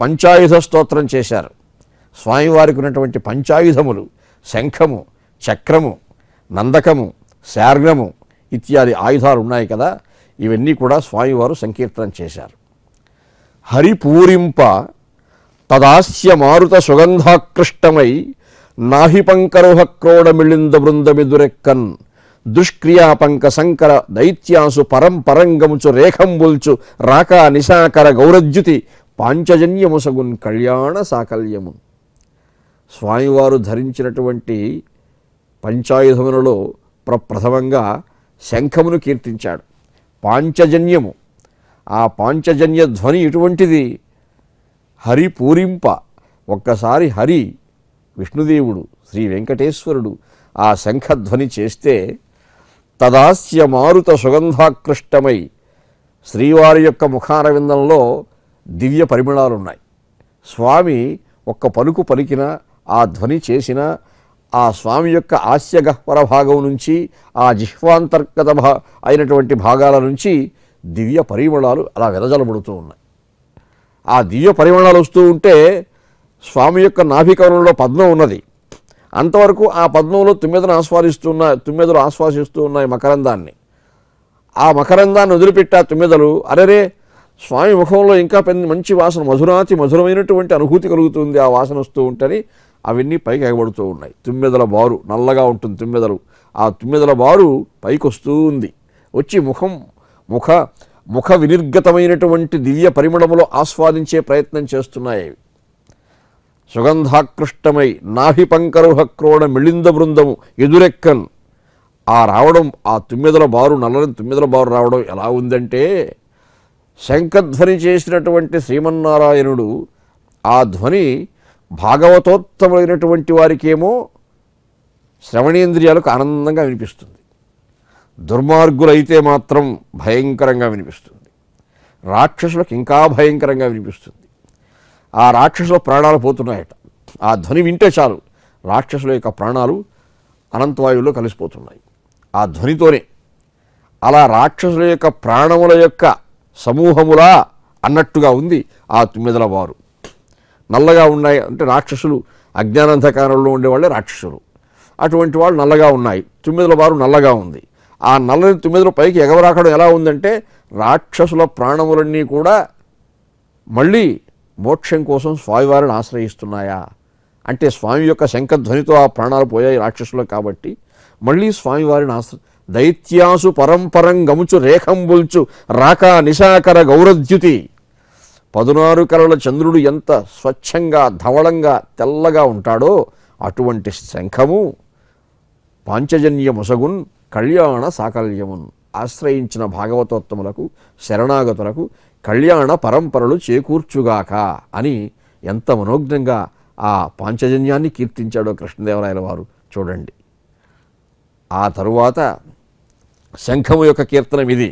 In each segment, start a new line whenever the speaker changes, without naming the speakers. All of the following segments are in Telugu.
పంచాయుధ స్తోత్రం చేశారు స్వామివారికి ఉన్నటువంటి పంచాయుధములు శంఖము చక్రము నందకము శార్గము ఇత్యాది ఆయుధాలు ఉన్నాయి కదా ఇవన్నీ కూడా స్వామివారు సంకీర్తనం చేశారు హరిపూరింప తదాస్య మారుత సుగంధాకృష్టమై నాహి పంకరోహ క్రోడమిళింద బృందమిదురెక్కన్ దుష్క్రియాపంక సంకర దైత్యాసు పరంపరంగముచు రేఖంబుల్చు రాకా నిశాకర గౌరజ్యుతి పాంచజన్యముసగున్ కళ్యాణ సాకల్యము స్వామివారు ధరించినటువంటి పంచాయుధములలో ప్రప్రథమంగా శంఖమును కీర్తించాడు పాంచజన్యము ఆ పాంచజన్య ధ్వని ఎటువంటిది హరి పూరింప ఒక్కసారి హరి విష్ణుదేవుడు శ్రీ వెంకటేశ్వరుడు ఆ శంఖధ్వని చేస్తే తదాస్య మారుత సుగంధాకృష్టమై శ్రీవారి యొక్క ముఖారవిందంలో దివ్య పరిమళాలు ఉన్నాయి స్వామి ఒక్క పలుకు పలికిన ఆ ధ్వని చేసిన ఆ స్వామి యొక్క ఆస్యగహ్వర భాగం నుంచి ఆ జిహ్వాంతర్గత భా అయినటువంటి భాగాల నుంచి దివ్య పరిమళాలు అలా వెదజలబడుతూ ఉన్నాయి ఆ దివ్య పరిమాణాలు వస్తూ ఉంటే స్వామి యొక్క నాభికవనంలో పద్మం ఉన్నది అంతవరకు ఆ పద్మంలో తుమ్మెదను ఆస్వాదిస్తున్న తుమ్మెదలు ఆస్వాదిస్తూ ఉన్నాయి మకరందాన్ని ఆ మకరందాన్ని వదిలిపెట్టి ఆ తుమ్మెదలు అరెరే స్వామి ముఖంలో ఇంకా పెద్ద మంచి వాసన మధురాతి మధురమైనటువంటి అనుభూతి కలుగుతుంది ఆ వాసన వస్తూ ఉంటని అవన్నీ పైకి ఎగబడుతూ ఉన్నాయి తుమ్మెదల బారు నల్లగా ఉంటుంది తుమ్మెదలు ఆ తుమ్మెదల బారు పైకి వస్తూ ఉంది వచ్చి ముఖం ముఖ ముఖ వినిర్గతమైనటువంటి దివ్య పరిమళములో ఆస్వాదించే ప్రయత్నం చేస్తున్నాయి అవి. సుగంధాకృష్టమై నాభి పంకరుహ క్రోడ మిళింద బృందము ఎదురెక్కన్ ఆ రావడం ఆ తుమ్మెదల బారు నల్లని తుమ్మెదల బారు రావడం ఎలా ఉందంటే శంఖధ్వని చేసినటువంటి శ్రీమన్నారాయణుడు ఆ ధ్వని భాగవతోత్తములైనటువంటి వారికేమో శ్రవణేంద్రియాలకు ఆనందంగా వినిపిస్తుంది దుర్మార్గులైతే మాత్రం భయంకరంగా వినిపిస్తుంది రాక్షసులకు ఇంకా భయంకరంగా వినిపిస్తుంది ఆ రాక్షసుల ప్రాణాలు పోతున్నాయట ఆ ధ్వని వింటే చాలు రాక్షసుల యొక్క ప్రాణాలు అనంతవాయువులో కలిసిపోతున్నాయి ఆ ధ్వనితోనే అలా రాక్షసుల యొక్క ప్రాణముల యొక్క సమూహములా అన్నట్టుగా ఉంది ఆ తుమ్మెదల వారు నల్లగా ఉన్నాయి అంటే రాక్షసులు అజ్ఞానాంధకారంలో ఉండేవాళ్ళే రాక్షసులు అటువంటి వాళ్ళు నల్లగా ఉన్నాయి తుమ్మెదల వారు నల్లగా ఉంది ఆ నల్లని తుమ్మెదల పైకి ఎగవరాకడం ఎలా ఉందంటే రాక్షసుల ప్రాణములన్నీ కూడా మళ్ళీ మోక్షం కోసం స్వామివారిని ఆశ్రయిస్తున్నాయా అంటే స్వామి యొక్క శంఖధ్వనితో ఆ ప్రాణాలు పోయాయి రాక్షసులకు కాబట్టి మళ్ళీ స్వామివారిని ఆశ్ర దైత్యాసు పరంపరం గముచు రేఖంబుల్చు రాకా నిశాకర గౌరద్యుతి పదునారు కలల చంద్రుడు ఎంత స్వచ్ఛంగా ధవళంగా తెల్లగా ఉంటాడో అటువంటి శంఖము పాంచజన్య ముసగున్ కళ్యాణ సాకల్యమున్ ఆశ్రయించిన భాగవతోత్తములకు శరణాగతులకు కళ్యాణ పరంపరలు చేకూర్చుగాక అని ఎంత మనోజ్ఞంగా ఆ పాంచజన్యాన్ని కీర్తించాడో కృష్ణదేవరాయల వారు చూడండి ఆ తరువాత శంఖము యొక్క కీర్తనం ఇది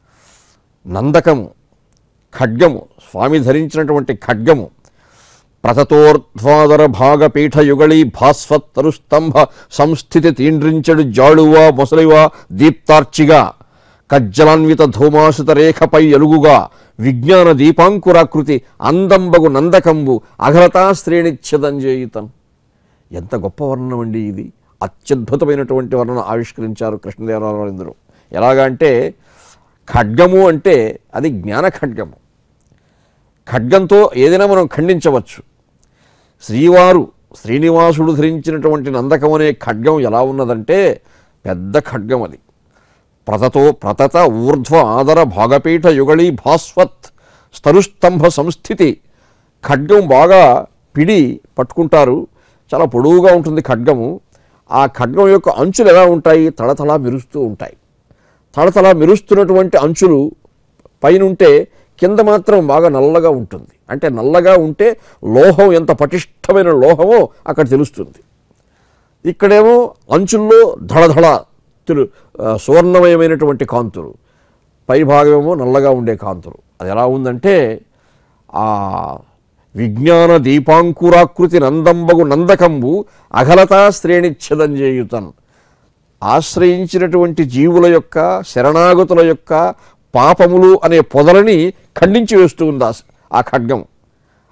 నందకము ఖడ్గము స్వామి ధరించినటువంటి ఖడ్గము ప్రతతోర్ధ్వాదర భాగపీఠ యుగళీ భాస్వత్తరు స్తంభ సంస్థితి తీండ్రించడు జాళువా మొసలివా దీప్తార్చిగా కజ్జలాన్విత ధూమాసుత రేఖపై ఎలుగుగా విజ్ఞాన దీపాంకురాకృతి అందంబగు నందకంబు అఘలతా శ్రేణిచ్ఛదంజేయుతం ఎంత గొప్ప వర్ణనం అండి ఇది అత్యద్భుతమైనటువంటి వర్ణన ఆవిష్కరించారు కృష్ణదేవరాయలు ఇందులో ఎలాగా అంటే ఖడ్గము అంటే అది జ్ఞాన ఖడ్గము ఖడ్గంతో ఏదైనా మనం ఖండించవచ్చు శ్రీవారు శ్రీనివాసుడు ధరించినటువంటి నందకం అనే ఖడ్గం ఎలా ఉన్నదంటే పెద్ద ఖడ్గం అది ప్రతతో ప్రతత ఊర్ధ్వ ఆదర భాగపీఠ యుగళీ భాస్వత్ స్తరుస్తంభ సంస్థితి ఖడ్గం బాగా పిడి పట్టుకుంటారు చాలా పొడవుగా ఉంటుంది ఖడ్గము ఆ ఖడ్గం యొక్క అంచులు ఎలా ఉంటాయి తళతళ మెరుస్తూ ఉంటాయి తళతళ మెరుస్తున్నటువంటి అంచులు పైనుంటే కింద మాత్రం బాగా నల్లగా ఉంటుంది అంటే నల్లగా ఉంటే లోహం ఎంత పటిష్టమైన లోహమో అక్కడ తెలుస్తుంది ఇక్కడేమో అంచుల్లో ధడధడ తెలు ఆ, సువర్ణమయమైనటువంటి కాంతులు పై భాగమేమో నల్లగా ఉండే కాంతులు అది ఎలా ఉందంటే ఆ విజ్ఞాన దీపాంకురాకృతి నందంబగు నందకంబు అఘలతా శ్రేణిచ్ఛదంజేయుతన్ ఆశ్రయించినటువంటి జీవుల యొక్క శరణాగతుల యొక్క పాపములు అనే పొదలని ఖండించి వేస్తూ ఉంది ఆ స- ఆ ఖడ్గం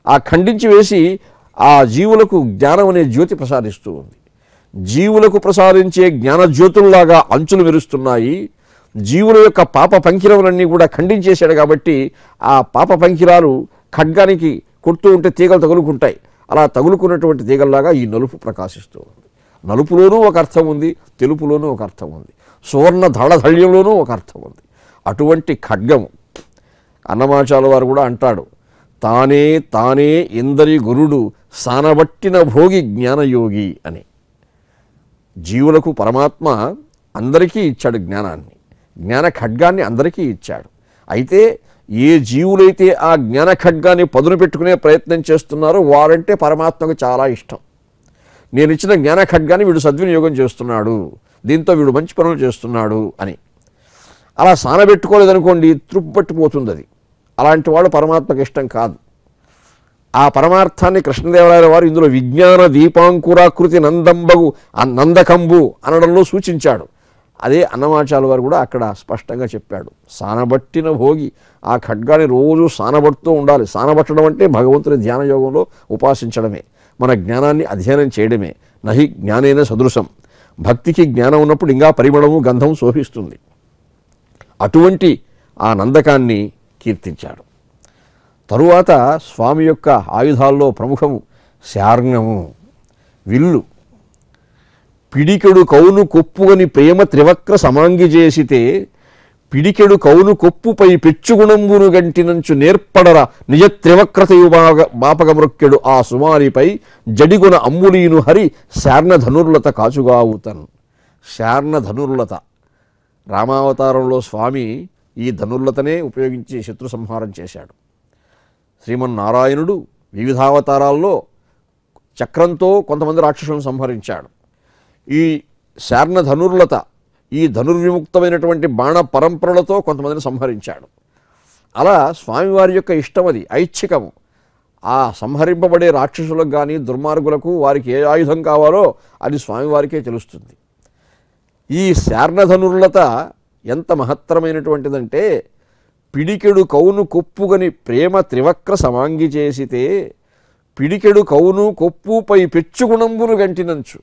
ఆ ఖండించి వేసి ఆ జీవులకు జ్ఞానం అనే జ్యోతి ప్రసాదిస్తూ ఉంది జీవులకు ప్రసాదించే జ్ఞాన జ్యోతుల్లాగా అంచులు మెరుస్తున్నాయి జీవుల యొక్క పాప పంకిరములన్నీ కూడా ఖండించేశాడు కాబట్టి ఆ పాప పంకిరాలు ఖడ్గానికి కొడుతూ ఉంటే తీగలు తగులుకుంటాయి అలా తగులుకున్నటువంటి తీగల్లాగా ఈ నలుపు ప్రకాశిస్తూ ఉంది నలుపులోనూ ఒక అర్థం ఉంది తెలుపులోనూ ఒక అర్థం ఉంది సువర్ణ ధళధళ్యంలోనూ ఒక అర్థం ఉంది అటువంటి ఖడ్గము అన్నమాచాల వారు కూడా అంటాడు తానే తానే ఇందరి గురుడు సానబట్టిన భోగి జ్ఞానయోగి అని జీవులకు పరమాత్మ అందరికీ ఇచ్చాడు జ్ఞానాన్ని జ్ఞాన ఖడ్గాన్ని అందరికీ ఇచ్చాడు అయితే ఏ జీవులైతే ఆ జ్ఞాన ఖడ్గాన్ని పదును పెట్టుకునే ప్రయత్నం చేస్తున్నారో వారంటే పరమాత్మకు చాలా ఇష్టం నేను ఇచ్చిన జ్ఞాన ఖడ్గాన్ని వీడు సద్వినియోగం చేస్తున్నాడు దీంతో వీడు మంచి పనులు చేస్తున్నాడు అని అలా సానబెట్టుకోలేదనుకోండి తృప్పట్టిపోతుంది అది అలాంటి వాడు పరమాత్మకు ఇష్టం కాదు ఆ పరమార్థాన్ని కృష్ణదేవరాయల వారు ఇందులో విజ్ఞాన దీపాంకురాకృతి నందంబగు ఆ నందకంబు అనడంలో సూచించాడు అదే అన్నమాచాల వారు కూడా అక్కడ స్పష్టంగా చెప్పాడు సానబట్టిన భోగి ఆ ఖడ్గాని రోజు సానబడుతూ ఉండాలి సానబట్టడం అంటే భగవంతుని ధ్యాన యోగంలో ఉపాసించడమే మన జ్ఞానాన్ని అధ్యయనం చేయడమే నహి జ్ఞానైన సదృశం భక్తికి జ్ఞానం ఉన్నప్పుడు ఇంకా పరిమళము గంధం శోభిస్తుంది అటువంటి ఆ నందకాన్ని కీర్తించాడు తరువాత స్వామి యొక్క ఆయుధాల్లో ప్రముఖము శార్ంగము విల్లు పిడికెడు కౌను కొప్పుగని ప్రేమ త్రివక్ర సమాంగి చేసితే పిడికెడు కౌను కొప్పుపై పెచ్చుగుణంబును గంటినంచు నేర్పడర నిజ త్రివక్రతయు బాగ బాపగమృక్కెడు ఆ సుమారిపై జడిగుణ అమ్ములీను హరి శార్ణ ధనుర్లత కాచుగావుతన్ శార్ణ ధనుర్లత రామావతారంలో స్వామి ఈ ధనుర్లతనే ఉపయోగించి శత్రు సంహారం చేశాడు శ్రీమన్నారాయణుడు వివిధావతారాల్లో చక్రంతో కొంతమంది రాక్షసులను సంహరించాడు ఈ శార్ణ ధనుర్లత ఈ ధనుర్విముక్తమైనటువంటి బాణ పరంపరలతో కొంతమందిని సంహరించాడు అలా స్వామివారి యొక్క ఇష్టం అది ఐచ్ఛికము ఆ సంహరింపబడే రాక్షసులకు కానీ దుర్మార్గులకు వారికి ఏ ఆయుధం కావాలో అది స్వామివారికే తెలుస్తుంది ఈ శార్ణధనుర్లత ఎంత మహత్తరమైనటువంటిదంటే పిడికెడు కౌను కొప్పుగని ప్రేమ త్రివక్ర సమాంగి చేసితే పిడికెడు కౌను కొప్పుపై పెచ్చుగుణంబును గంటినంచు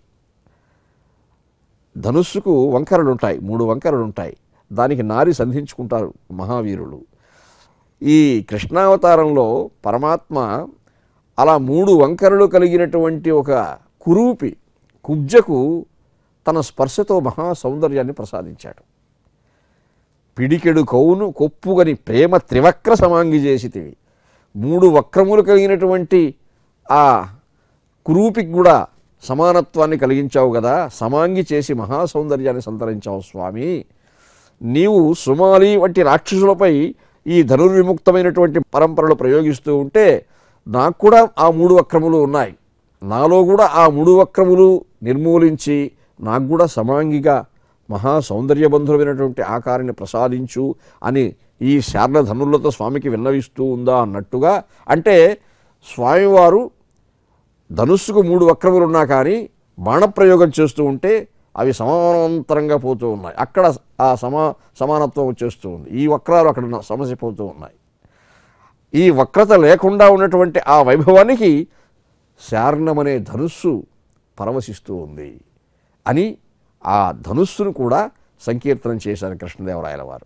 ధనుస్సుకు వంకరలు ఉంటాయి మూడు వంకరలు ఉంటాయి దానికి నారి సంధించుకుంటారు మహావీరులు ఈ కృష్ణావతారంలో పరమాత్మ అలా మూడు వంకరలు కలిగినటువంటి ఒక కురూపి కుబ్జకు తన స్పర్శతో మహా సౌందర్యాన్ని ప్రసాదించాడు పిడికెడు కౌను కొప్పుగని ప్రేమ త్రివక్ర సమాంగి చేసితివి మూడు వక్రములు కలిగినటువంటి ఆ కురూపికి కూడా సమానత్వాన్ని కలిగించావు కదా సమాంగి చేసి మహా సౌందర్యాన్ని సంతరించావు స్వామి నీవు సుమాలి వంటి రాక్షసులపై ఈ ధనుర్విముక్తమైనటువంటి పరంపరలు ప్రయోగిస్తూ ఉంటే నాకు కూడా ఆ మూడు వక్రములు ఉన్నాయి నాలో కూడా ఆ మూడు వక్రములు నిర్మూలించి నాకు కూడా సమాంగిగా మహా సౌందర్యబంధులమైనటువంటి ఆకారాన్ని ప్రసాదించు అని ఈ శారద ధనులతో స్వామికి విన్నవిస్తూ ఉందా అన్నట్టుగా అంటే స్వామివారు ధనుస్సుకు మూడు వక్రములు ఉన్నా కానీ బాణప్రయోగం చేస్తూ ఉంటే అవి సమానాంతరంగా పోతూ ఉన్నాయి అక్కడ ఆ సమా సమానత్వం వచ్చేస్తూ ఉంది ఈ వక్రాలు అక్కడ ఉన్న- సమసిపోతూ ఉన్నాయి ఈ వక్రత లేకుండా ఉన్నటువంటి ఆ వైభవానికి శారణమనే ధనుస్సు పరవశిస్తూ ఉంది అని ఆ ధనుస్సును కూడా సంకీర్తనం చేశారు కృష్ణదేవరాయల వారు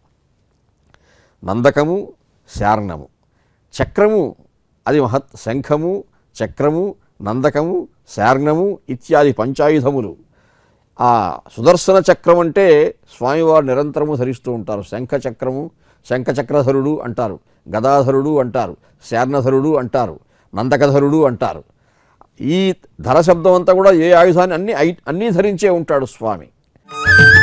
నందకము శారణము చక్రము అది మహత్ శంఖము చక్రము నందకము శార్ణము ఇత్యాది పంచాయుధములు ఆ సుదర్శన చక్రం అంటే స్వామివారు నిరంతరము ధరిస్తూ ఉంటారు శంఖ చక్రము శంఖ చక్రధరుడు అంటారు గదాధరుడు అంటారు శార్ణధరుడు అంటారు నందకధరుడు అంటారు ఈ ధర శబ్దం అంతా కూడా ఏ ఆయుధాన్ని అన్ని ఐ- అన్నీ ధరించే ఉంటాడు స్వామి